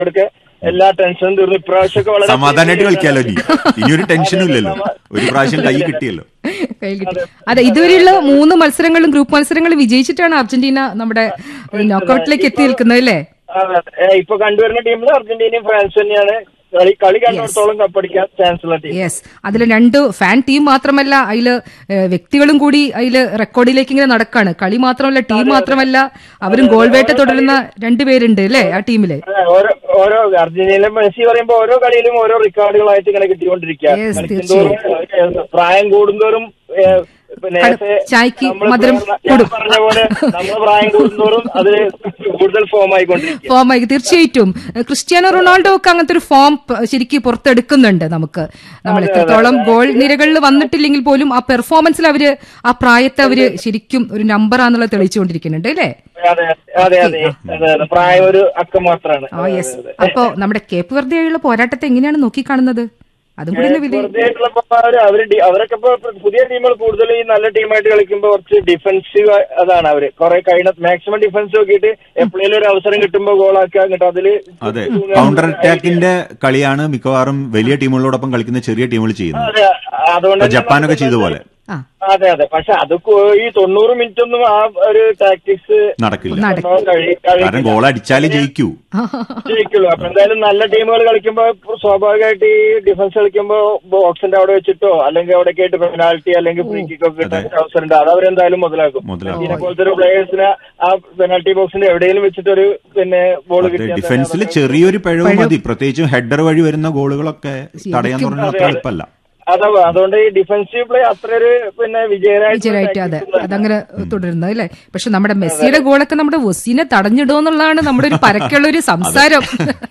ഇവിടൊക്കെ എല്ലാ ടെൻഷനും തീർന്നു ഇപ്രാവശ്യമൊക്കെ വളരെ സമാധാനമായിട്ട് കളിക്കാലോ ഇനി ഇനിയൊരു ടെൻഷനും ഇല്ലല്ലോ ഒരു പ്രാവശ്യം കൈ കിട്ടിയല്ലോ കയ്യിൽ കിട്ടി അതെ ഇതുവരെയുള്ള മൂന്ന് മത്സരങ്ങളും ഗ്രൂപ്പ് മത്സരങ്ങളും വിജയിച്ചിട്ടാണ് അർജന്റീന നമ്മുടെ നോക്കൌട്ടിലേക്ക് എത്തി നിൽക്കുന്നത് അല്ലേ അതെ, അതെ. ഏ, ഇപ്പൊ കണ്ടുവരുന്ന ടീമിൽ അർജന്റീനയും ഫ്രാൻസ് തന്നെയാണ് കളി കളി കണ്ടിടത്തോളം കപ്പടിക്കാൻ ചാൻസ് ഉള്ള ടീം യെസ് അതിൽ രണ്ട് ഫാൻ ടീം മാത്രമല്ല അതില് ഏഹ്, വ്യക്തികളും കൂടി അതില് റെക്കോർഡിലേക്ക് ഇങ്ങനെ നടക്കാണ് കളി മാത്രമല്ല ടീം മാത്രമല്ല അവരും ഗോൾ വേട്ട തുടരുന്ന രണ്ടുപേരുണ്ട് അല്ലേ ആ ടീമില് അതെ, ഓരോ ഓരോ അർജന്റീന മെസ്സി പറയുമ്പോ ഓരോ കളിയിലും ഓരോ റെക്കോർഡുകളായിട്ട് ഇങ്ങനെ കിട്ടിക്കൊണ്ടിരിക്കുക Yes, കളിക്കുന്തോറും ഏ, പ്രായം കൂടുന്തോറും ഏ, പിന്നെ നേരത്തെ ചായക്ക് നമ്മള് മധുരം പറഞ്ഞ- കൂടും. ഞാൻ പറഞ്ഞ പോലെ നമ്മൾ പ്രായം കൂടുന്തോറും അത് കൂടുതൽ ഫോം ആയിക്കൊണ്ടിരിക്കുക ഫോം ആയി തീർച്ചയായിട്ടും ക്രിസ്ത്യാനോ റൊണാൾഡോ ഒക്കെ അങ്ങനത്തെ ഒരു ഫോം ശരിക്കും പുറത്തെടുക്കുന്നുണ്ട് നമുക്ക് നമ്മൾ എത്രത്തോളം ഗോൾ നിരകളിൽ വന്നിട്ടില്ലെങ്കിൽ പോലും ആ പെർഫോമൻസിൽ അവര് ആ പ്രായത്തെ അവര് ശരിക്കും ഒരു നമ്പറാന്നുള്ളത് തെളിയിച്ചുകൊണ്ടിരിക്കുന്നുണ്ട് അല്ലേ അതെ അതെ അതെ അതെ അതെ പ്രായം ഒരു അക്കം മാത്രമാണ് ആ യെസ് അപ്പോ നമ്മുടെ കേപ്പ് വെറുതെയുള്ള പോരാട്ടത്തെ എങ്ങനെയാണ് നോക്കിക്കാണുന്നത് അതും കൂടി ഒന്ന് വിലയി വെറുതെ ആയിട്ടുള്ള അവര് അവര് ഡി- അവരൊക്കെ ഇപ്പൊ പുതിയ ടീമുകൾ കൂടുതൽ ഈ നല്ല ടീമായിട്ട് കളിക്കുമ്പോ കുറച്ച് ഡിഫൻസീവ് അതാണ് അവര് കുറെ കഴിഞ്ഞ മാക്സിമം ഡിഫൻസ് നോക്കിയിട്ട് എപ്പോഴേലും ഒരു അവസരം കിട്ടുമ്പോ ഗോളാക്കുക എന്നിട്ട് അതില് അതെ കൗണ്ടർ അറ്റാക്കിന്റെ കളിയാണ് മിക്കവാറും വലിയ ടീമുകളോടൊപ്പം കളിക്കുന്ന ചെറിയ ടീമുകൾ ചെയ്യുന്നത് അതെ അതുകൊണ്ട് ഇപ്പൊ ജപ്പാനൊക്കെ ചെയ്ത പോലെ ആ അതെ അതെ പക്ഷെ അത് കൊ- ഈ തൊണ്ണൂറ് മിനിറ്റ് ഒന്നും ആ ഒരു ടാക്ടിക്സ് നടക്കില്ല നടക്കില്ല. കാരണം ഗോൾ അടിച്ചാലേ ജയിക്കൂ ജയിക്കുള്ളൂ അപ്പൊ എന്തായാലും നല്ല ടീമുകൾ കളിക്കുമ്പോ സ്വാഭാവികമായിട്ട് ഈ ഡിഫൻസ് കളിക്കുമ്പോ ബോക്സിന്റെ അവിടെ വെച്ചിട്ടോ അല്ലെങ്കിൽ അവിടെ ആയിട്ട് പെനാൽറ്റി അല്ലെങ്കിൽ ഫ്രീ കിക്ക് ഒക്കെ കിട്ടാൻ അവസരം ഉണ്ട് അത് അവരെന്തായാലും മുതലാക്കും മുതലാക്കും. ഇതിനെ പോലത്തെ ഒരു പ്ലേയേഴ്സിനെ ആ പെനാൽറ്റി ബോക്സിന്റെ എവിടെയെങ്കിലും വെച്ചിട്ട് ഒരു പിന്നെ ബോൾ അതെ കിട്ടിയാൽ ഡിഫൻസിൽ ചെറിയൊരു പിഴവ് മതി പ്രത്യേകിച്ചും ഹെഡർ വഴി വരുന്ന ഗോളുകളൊക്കെ തടയാൻ പറഞ്ഞാൽ അത്ര എളുപ്പമല്ല അതാ അതുകൊണ്ട് ഈ ഡിഫൻസീവ് പ്ലേ അത്ര ഒരു പിന്നെ വിജയരായിട്ട് വിജയരായിട്ട് അതെ അതങ്ങനെ തുടരുന്നത് അല്ലേ പക്ഷെ നമ്മുടെ മെസ്സിയുടെ ഗോളൊക്കെ നമ്മുടെ വൊസീനെ തടഞ്ഞിടുമെന്നുള്ളതാണ് നമ്മുടെ ഒരു പരക്കുള്ള ഒരു സംസാരം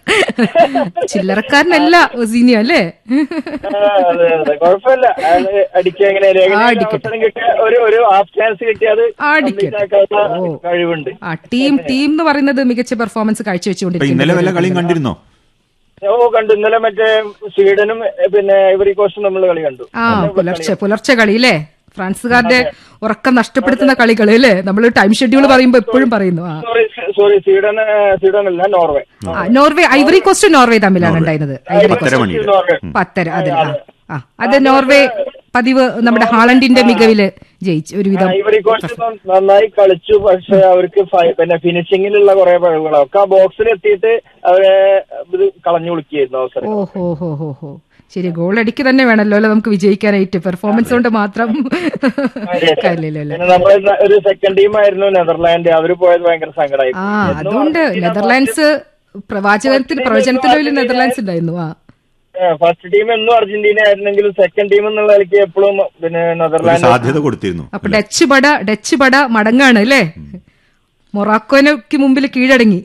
ചില്ലറക്കാരനല്ല വസീനി അല്ലേ അതെ അതെ കുഴപ്പമില്ല അയാള് അടിക്കുക എങ്ങനെയായാലും ആ, എങ്ങനെ അടിക്കട്ടെ. അവസരം കിട്ടിയ ഒരു ഒരു ഹാഫ് ചാൻസ് കിട്ടിയത് ആ, അടിക്കട്ടെ. ആക്കാനുള്ള കഴിവുണ്ട് ആ ടീം ടീം എന്ന് പറയുന്നത് മികച്ച പെർഫോമൻസ് ഇപ്പൊ കാഴ്ചവെച്ചുകൊണ്ടിരിക്കുന്നു ഇന്നലെ വല്ല കളിയും കണ്ടിരുന്നോ ഓ കണ്ടു ഇന്നലെ മറ്റേ സ്വീഡനും എ, പിന്നെ ഐവറി കോസ്റ്റും നമ്മൾ കളി കണ്ടു ആ പുലർച്ചെ പുലർച്ചെ കളി അല്ലേ ഫ്രാൻസുകാരുടെ ഉറക്കം നഷ്ടപ്പെടുത്തുന്ന കളികൾ അല്ലേ നമ്മൾ ടൈം ഷെഡ്യൂൾ പറയുമ്പോ എപ്പോഴും പറയുന്നു ആ സോറി സോറി സ്വീഡൻ ഏ, സ്വീഡൻ അല്ല നോർവേ ആ, നോർവേ ഐവറി കോസ്റ്റ് നോർവേ തമ്മിലാണ് ഉണ്ടായിരുന്നത് ഐവറി പത്തര കോസ്റ്റ് മണിക്ക് നോർവേ പത്തര അതിൽ ആ ആ അത് നോർവേ പതിവ് നമ്മുടെ ഹാളണ്ടിന്റെ മികവില് ജയിച്ചു ഒരുവിധം ഐവറി കോസ്റ്റ് നന്നായി കളിച്ചു പക്ഷെ അവർക്ക് ഫൈ- പിന്നെ ഫിനിഷിങ്ങിലുള്ള കുറെ പിഴവുകളാണ് ഒക്കെ ആ ബോക്സിൽ എത്തിയിട്ട് അവരെ ഇത് കളഞ്ഞു വിളിക്കുകയായിരുന്നു അവസരം ഓ ഹോ ഹോ ഹോ ഹോ ശരി ഗോൾ അടിക്ക് തന്നെ വേണമല്ലോ അല്ലെ നമുക്ക് വിജയിക്കാനായിട്ട് പെർഫോമൻസ് കൊണ്ട് മാത്രം കാര്യമില്ലല്ലോ അല്ലേ പിന്നെ നമ്മളെ ഒരു സെക്കൻഡ് ടീം ആയിരുന്നു നെതർലാൻഡ് അവര് പോയത് ഭയങ്കര സങ്കടമായി ആ അതുകൊണ്ട് നെതർലാൻഡ്സ് പ്രവാചകത്തിന് പ്രവചനത്തിലും നെതർലാൻഡ്സ് ഉണ്ടായിരുന്നു ആ ഫസ്റ്റ് ടീം എന്നും അർജന്റീന ആയിരുന്നെങ്കിലും സെക്കൻഡ് ടീം എന്നുള്ള നിലയ്ക്ക് എപ്പോഴും പിന്നെ ഒരു നെതർലാൻഡ് സാധ്യത കൊടുത്തിരുന്നു അപ്പൊ ഡച്ച് പട ഡച്ച് പട മടങ്ങാണ് അല്ലേ മൊറാക്കോനക്ക് മുമ്പിൽ കീഴടങ്ങി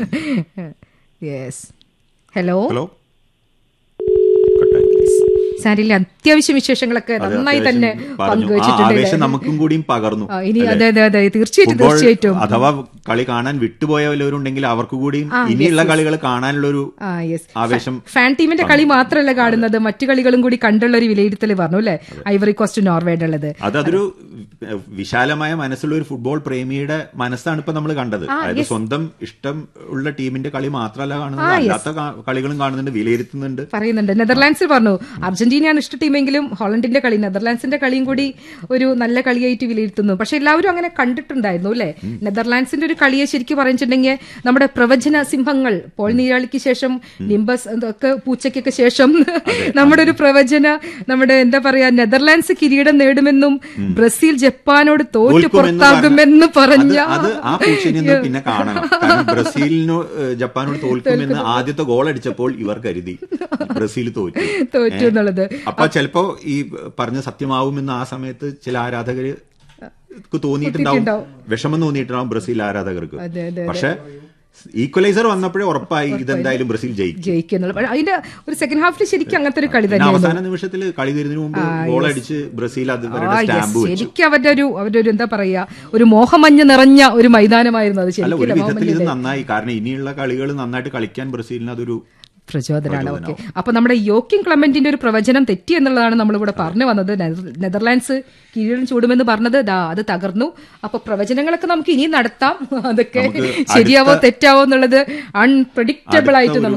യെസ് ഹലോ ഹലോ കട്ടായി. സാരില്ല അത്യാവശ്യ വിശേഷങ്ങളൊക്കെ അതെ, നന്നായി അത്യാവശ്യം തന്നെ പറഞ്ഞു. ആ പങ്കുവച്ചിട്ടുണ്ട് ആവേശം അല്ലേ? നമുക്കും കൂടിയും പകർന്നു ആ, ഇനി അല്ലേ? അതെ അതെ അതെ തീർച്ചയായിട്ടും ഫുട്ബോൾ തീർച്ചയായിട്ടും അഥവാ കളി കാണാൻ വിട്ടുപോയവരുണ്ടെങ്കിൽ അവർക്ക് കൂടിയും ഇനിയുള്ള കളികൾ കാണാനുള്ള ആ യെസ് ആവേശം ഫാൻ ടീമിന്റെ കളി മാത്രമല്ല കാണുന്നത് മറ്റു കളികളും കൂടി കണ്ടുള്ള ഒരു വിലയിരുത്തൽ പറഞ്ഞു അല്ലെ ഐവറി കോസ്റ്റ് നോർവേയുടെ ഉള്ളത് അത് അതൊരു വിശാലമായ മനസ്സുള്ള ഒരു ഫുട്ബോൾ പ്രേമിയുടെ മനസ്സാണ് ഇപ്പൊ നമ്മൾ കണ്ടത് അതായത് സ്വന്തം ഇഷ്ടം ഉള്ള ടീമിന്റെ കളി മാത്രമല്ല കാണുന്നത് അല്ലാത്ത കാ- കളികളും കാണുന്നുണ്ട് വിലയിരുത്തുന്നുണ്ട് പറയുന്നുണ്ട് നെതർലാൻഡ്സിൽ പറഞ്ഞു അർജന്റീനയാണ് ഇഷ്ട ടീമെങ്കിലും ഹോളണ്ടിന്റെ കളി നെതർലാൻഡ്സിന്റെ കളിയും കൂടി ഒരു നല്ല കളിയായിട്ട് വിലയിരുത്തുന്നു പക്ഷെ എല്ലാവരും അങ്ങനെ കണ്ടിട്ടുണ്ടായിരുന്നു അല്ലെ നെതർലാൻഡ്സിന്റെ ഒരു കളിയെ ശരിക്കും പറഞ്ഞിട്ടുണ്ടെങ്കിൽ നമ്മുടെ പ്രവചന സിംഹങ്ങൾ പോൾ നീരാളിക്ക് ശേഷം നിംബസ് ഒക്കെ പൂച്ചയ്ക്കൊക്കെ ശേഷം നമ്മുടെ ഒരു പ്രവചന നമ്മുടെ എന്താ പറയാ നെതർലാൻഡ്സ് കിരീടം നേടുമെന്നും ബ്രസീൽ ജപ്പാനോട് തോറ്റു തോൽക്കുമെന്ന് പുറത്താകുമെന്ന് പറഞ്ഞ അത് അത് ആ പൂച്ചനെ പിന്നെ കാണണം കാരണം ബ്രസീലിനോ ഏഹ്, ജപ്പാനോട് തോൽക്കുമെന്ന് ആദ്യത്തെ ഗോൾ അടിച്ചപ്പോൾ ഇവർ കരുതി ബ്രസീൽ തോറ്റു തോറ്റു എന്നുള്ളത് അപ്പൊ ചിലപ്പോ ഈ പറഞ്ഞ സത്യമാവുമെന്ന് ആ സമയത്ത് ചില ആരാധകര് തോന്നിയിട്ടുണ്ടാവും വിഷമം തോന്നിയിട്ടുണ്ടാവും ബ്രസീൽ ആരാധകർക്ക് അതെ, അതെ, പക്ഷെ ഈക്വലൈസർ വന്നപ്പോഴേ ഉറപ്പായി ഇതെന്തായാലും ബ്രസീൽ ജയിക്കും ജയിക്കുന്നുള്ളത് പക്ഷെ അതിന്റെ ഒരു സെക്കൻഡ് ഹാഫിൽ ശരിക്കും അങ്ങനത്തെ ഒരു കളി പിന്നെ തന്നെയായിരുന്നു അവസാന നിമിഷത്തിൽ കളി തീരുന്നതിന് മുമ്പ് ഗോൾ അടിച്ച് ബ്രസീൽ അത് ആ, അവരുടെ yes. സ്റ്റാമ്പ് വെച്ചു ശരിക്കും അവരുടെ ഒരു അവരുടെ ഒരു എന്താ പറയാ ഒരു മോഹമഞ്ഞ് നിറഞ്ഞ ഒരു മൈതാനമായിരുന്നു അത് അല്ല ഒരു ശരിക്കും വിധത്തിൽ ഇത് മോഹമഞ്ഞിന്റെ നന്നായി കാരണം ഇനിയുള്ള കളികൾ നന്നായിട്ട് കളിക്കാൻ ബ്രസീലിന് അതൊരു പ്രചോദനമാണ് ഓക്കെ അപ്പൊ നമ്മുടെ യോക്കിൻ ക്ലമന്റിന്റെ ഒരു പ്രവചനം തെറ്റി എന്നുള്ളതാണ് നമ്മളിവിടെ പറഞ്ഞു വന്നത് നെതർ- നെതർലാൻഡ്സ് കിരീടം ചൂടുമെന്ന് പറഞ്ഞത് ദാ അത് തകർന്നു അപ്പൊ പ്രവചനങ്ങളൊക്കെ നമുക്ക് ഇനിയും നടത്താം അതൊക്കെ നമുക്ക് ശരിയാവോ അടുത്ത- തെറ്റാവോ എന്നുള്ളത് അൺപ്രഡിക്റ്റബിൾ ആയിട്ട് അടുത്ത നമുക്ക്